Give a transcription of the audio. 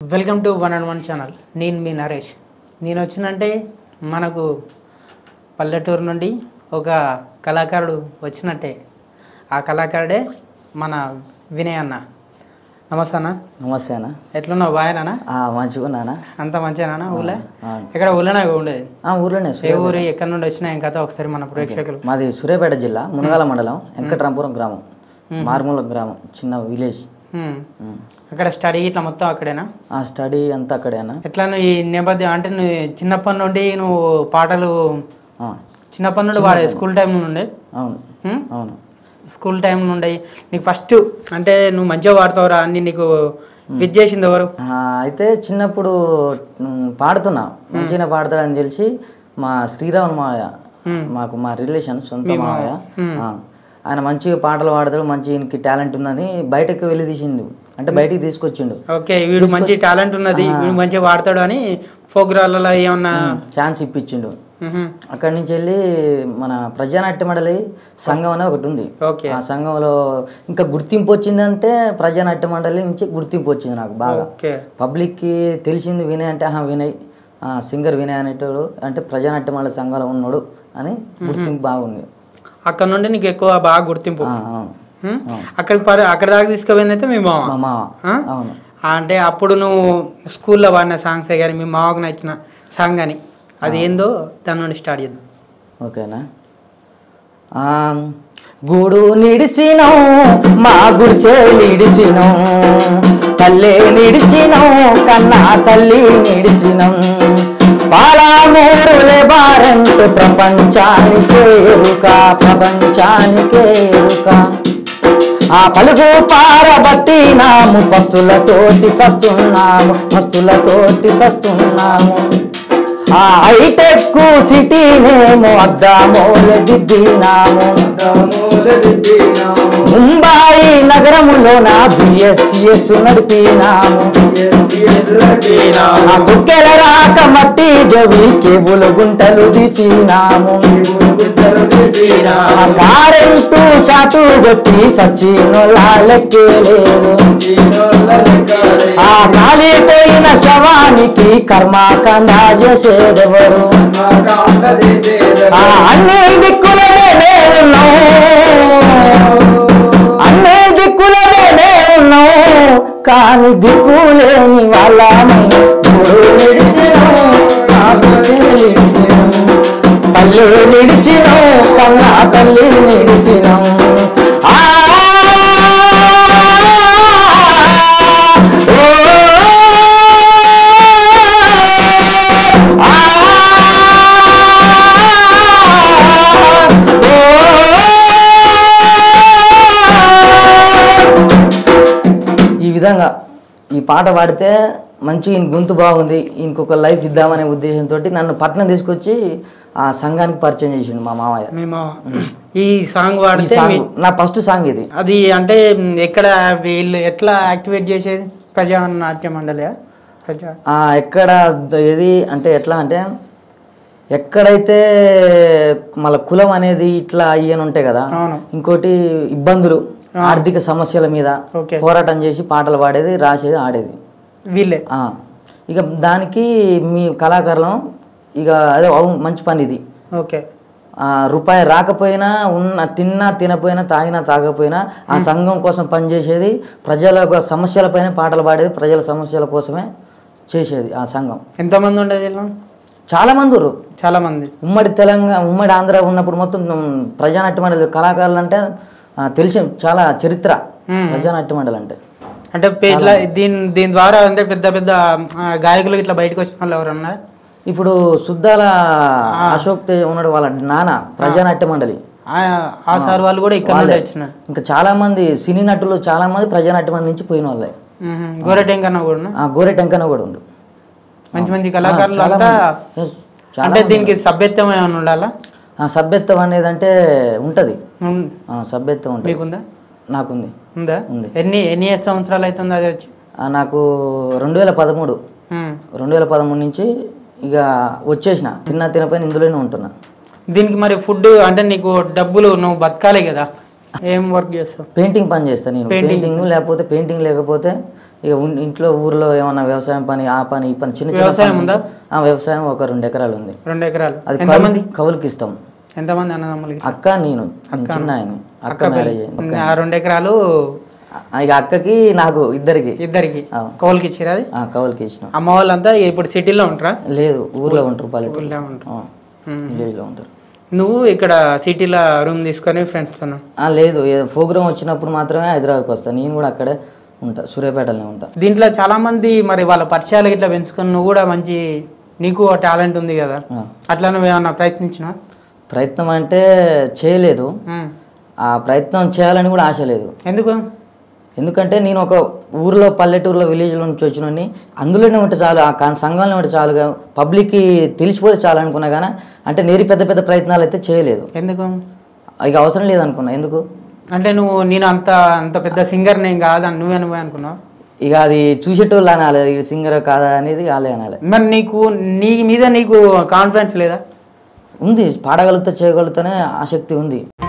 Welcome to one and one channel నేను మీ నరేష్ నేను వచ్చినంటే మనకు పల్లెటూరు నుండి ఒక కళాకారుడు వచ్చినట్టే ఆ కళాకారుడే మన వినయ్ అన్న నమస్తే అన్న నమస్తే అన్న ఎట్లున్నావు బాయనా ఆ, మంచిగా ఉన్నానా అంత మంచిగా ఊళ్ళో ఆ, ఇక్కడ ఊళ్ళోనే ఉండేది ఆ, ఊర్లోనే ఏ ఊరు ఎక్కడి నుండి వచ్చినా ఏం కథ ఒకసారి మన ప్రేక్షకులు మాది సూర్యాపేట జిల్లా మునగాల మండలం వెంకట్రాంపురం గ్రామం మారుమూల గ్రామం చిన్న విలేజ్ హ్మ్. అక్కడ స్టడీ ఇట్లా మొత్తం అక్కడేనా ఆ స్టడీ అంతా అక్కడే అన్న ఎట్లా నువ్వు ఈ నేపథ్యం అంటే నువ్వు చిన్నప్పటి నుండి నువ్వు పాటలు ఆ, చిన్నప్పటి నుండి వాడే స్కూల్ టైం నుండి అవును హ్మ్? అవును స్కూల్ టైం నుండి నీకు ఫస్ట్ అంటే నువ్వు మంచిగా పాడతావురా అని నీకు విజ్ చేసింది ఎవరు ఆ, అయితే చిన్నప్పుడు ఉమ్, పాడుతున్నా మంచిగా పాడతాడని తెలిసి మా శ్రీరామ్ మావయ్య హ్మ్. మాకు మా రిలేషన్ సొంత మావయ్య ఆ, ఆయన మంచిగా పాటలు పాడతాడు మంచి ఈయనకి టాలెంట్ ఉందని బయటకు వెళ్ళి తీసిండు అంటే బయటికి తీసుకొచ్చిండు ఓకే వీడు మంచి టాలెంట్ ఉన్నది వీడు మంచిగా వాడతాడు అని ప్రోగ్రాలలో ఏమన్నా ఛాన్స్ ఇప్పించిండు మ్హూ. అక్కడి నుంచి వెళ్ళి మన ప్రజానాట్య మండలి సంఘం అనే ఒకటి ఉంది ఓకే ఆ సంఘంలో ఇంకా గుర్తింపు వచ్చిందంటే ప్రజానాట్య మండలి నుంచి గుర్తింపు వచ్చింది నాకు బాగా ఓకే పబ్లిక్కి తెలిసింది వినయ్ అంటే ఆహా వినయ్ ఆ, సింగర్ వినయ్ అనేటోడు అంటే ప్రజానాట్య మండలి సంఘంలో ఉన్నాడు అని గుర్తింపు బాగుంది అక్కడ నుండి నీకు ఎక్కువ బాగా గుర్తింపు ఆ, అవును హ్మ్? అక్కడికి పరి అక్కడ దాకా తీసుకుపోయింది అయితే మీ మామ మా మామ ఆ? అవును అంటే అప్పుడు నువ్వు స్కూల్లో పాడిన సాంగ్సే కానీ మీ మామకు నచ్చిన సాంగ్ అని అది ఏందో దాని నుండి స్టార్ట్ చేద్దాం ఓకేనా ఆ, గూడు నిడిసినం మా గుడిసే నిడిసినం తల్లి నిడిచినం కన్నా తల్లి నిడిసినం పాలామూరులే బారంట్ ప్రపంచానికే ఎరుక ప్రపంచానికే ఎరుక ఆ పలుగు పారబట్టినాము పస్తులతోటి సస్తున్నాము పస్తులతోటి సస్తున్నాము ఆ హైటెక్ సిటీనేమో అద్దామోల దిద్దినాము ముంబాయి నగరములోన బిఎస్సిఎస్ నడిపినాము ఆ కుక్కెల రాక మట్టి జవి కేబుల్ గుంటలు తీసినాము ఆ కారెంటు షాటు కొట్టి సచినులా లెక్కలేదు ఆ కాలిపోయిన శవానికి కర్మాకండ చేసేదెవరు ఆ అన్ని దిక్కులనే ఉన్నాం అన్ని దిక్కులనే ఉన్నాం కాని దిక్కులేని వాళ్ళని గురు నిడిచినాం నిడిచినాం తల్లి నిడిచినాం కన్నా తల్లి నిడిచినాం ఆ ఓ ఆ ఈ విధంగా ఈ పాట పాడితే మంచి ఈయన గొంతు బాగుంది ఇంకొక లైఫ్ ఇద్దామనే ఉద్దేశంతో నన్ను పట్నం తీసుకొచ్చి ఆ సంఘానికి పరిచయం చేసిండు మా మామయ్య మీ మామ ఈ సాంగ్ ఈ వాడితే సాంగ్ మీ- నా ఫస్ట్ సాంగ్ ఇది అది అంటే మ్, ఎక్కడ వీళ్ళు ఎట్లా యాక్టివేట్ చేసేది ప్రజా నాట్య మండలి ప్రజా ఆ, ఎక్కడ ద- ఏది అంటే ఎట్లా అంటే ఎక్కడైతే మళ్ళీ కులం అనేది ఇట్లా అయ్యని ఉంటాయి కదా అవును ఇంకోటి ఇబ్బందులు ఆర్థిక సమస్యల మీద ఓకే పోరాటం చేసి పాటలు పాడేది రాసేది ఆడేది వీళ్ళే ఆ, ఇక దానికి మీ కళాకారులం ఇక అదే అవును మంచి పని ఇది ఓకే ఆ, రూపాయి రాకపోయినా ఉన్న తిన్నా తినపోయినా తాగినా తాగకపోయినా ఆ సంఘం కోసం పనిచేసేది ప్రజల యొక్క సమస్యలపైన పాటలు పాడేది ప్రజల సమస్యల కోసమే చేసేది ఆ సంఘం ఎంతమంది ఉండేది వీళ్ళు చాలా మంది ఉర్రు చాలా మంది ఉమ్మడి తెలంగాణ ఉమ్మడి ఆంధ్ర ఉన్నప్పుడు మొత్తం ఉమ్, ప్రజానాట్య మండలి కళాకారులు అంటే ఆ, తెలిసి చాలా చరిత్ర మ్మ్. ప్రజానాట్య మండలి అంటే అంటే పేట్ల దీని దీని ద్వారా అంటే పెద్ద పెద్ద ఆ, గాయకులు ఇట్లా బయటకు వచ్చిన వాళ్ళు ఎవరన్నా ఇప్పుడు సుద్దాల అశోక్ తేజ్ ఉన్నాడు వాళ్ళ నాన్న ప్రజానాట్య మండలి ఆ- ఆ సార్ వాళ్ళు కూడా ఇక్కడ నుండి వచ్చినారు ఇంకా చాలా మంది సినీ నటులు చాలా మంది ప్రజానాట్య మండలి నుంచి పోయిన వాళ్ళే మ్మ్. గోరెటెంకన్న కూడా ఆ గోరె టెంకన కూడా ఉండు మంచి మంచి కళాకారులు చాలా అంతా మంది. Yes, చాలా అంటే దీనికి సభ్యత్వం ఏమైనా ఉండాలా ఆ సభ్యత్వం అనేది అంటే ఉంటది ఉం- ఆ సభ్యత్వం ఉంటుంది మీకుందా నాకుంది ఉందా ఉంది. ఎన్ని ఎన్ని సంవత్సరాలు అవుతుంది అది వచ్చి ఆ, నాకు రెండు వేల పదమూడు ఉం. రెండు వేల పదమూడు నుంచి ఇక వచ్చేసిన తిన్నా తినపోయిన ఇందులోనే ఉంటున్నా దీనికి మరి ఫుడ్ అంటే నీకు డబ్బులు నువ్వు బతకాలి కదా ఏం వర్క్ చేస్తావు పెయింటింగ్ పని చేస్తాను నేను Painting. పెయింటింగ్ లేకపోతే పెయింటింగ్ లేకపోతే ఇక ఉన్- ఇంట్లో ఊర్లో ఏమన్నా వ్యవసాయం పని ఆ పని ఈ పని చిన్న చిన్న వ్యవసాయం పనులు. ఉందా? ఆ, వ్యవసాయం ఒక రెండు ఎకరాలు ఉంది రెండు ఎకరాలు అది ఎంతమంది కౌలు- కౌలుకి ఇస్తాం ఎంతమంది అన్నదమ్ములకి అక్క నేను నేను చిన్న ఆయన అక్క మ్యారేజ్ అయింది ఆ రెండు ఎకరాలు ఆ, ఇక అక్కకి నాకు ఇద్దరికి ఇద్దరికి ఆ. కౌలుకి ఇచ్చిరా అది ఆ, కౌలుకి ఇచ్చినాం అమ్మ వాళ్ళంతా ఇప్పుడు సిటీలో ఉంటారా లేదు ఊర్లో ఉంటారు పల్లెటూరు ఊళ్ళో ఉంటారు ఉమ్. విలేజ్లో ఉంటారు నువ్వు ఇక్కడ సిటీలో రూమ్ తీసుకొని ఫ్రెండ్స్ ఉన్నావు ఆ, లేదు ప్రోగ్రామ్ వచ్చినప్పుడు మాత్రమే హైదరాబాద్కి వస్తాను నేను కూడా అక్కడే ఉంటా సూర్యాపేటలోనే ఉంటా దీంట్లో చాలా మంది మరి వాళ్ళ పరిచయాలు ఇట్లా పెంచుకొని నువ్వు కూడా మంచి నీకు టాలెంట్ ఉంది కదా ఆ. అట్లా నువ్వు ఏమన్నా ప్రయత్నించినా ప్రయత్నం అంటే చేయలేదు ఆ ప్రయత్నం చేయాలని కూడా ఆశ లేదు ఎందుకు ఎందుకంటే నేను ఒక ఊర్లో పల్లెటూరులో విలేజ్లో నుంచి వచ్చినోని అందులోనే ఉంటే చాలు ఆ కా- సంఘంలో ఉంటే చాలుగా పబ్లిక్కి తెలిసిపోతే చాలు అనుకున్నా కానీ అంటే నేరి పెద్ద పెద్ద ప్రయత్నాలు అయితే చేయలేదు ఎందుకు ఇక అవసరం లేదనుకున్నా ఎందుకు అంటే నువ్వు నేను అంత అంత పెద్ద సింగర్ నేను కాదని నువ్వే నువ్వే అనుకున్నావు ఇక అది చూసేటోళ్ళు అనాలి ఇది సింగర్ కాదా అనేది వాళ్ళే అనాలి మరి నీకు నీ మీద నీకు కాన్ఫిడెన్స్ లేదా ఉంది పాడగలుగుతా చేయగలుగుతానే ఆసక్తి ఉంది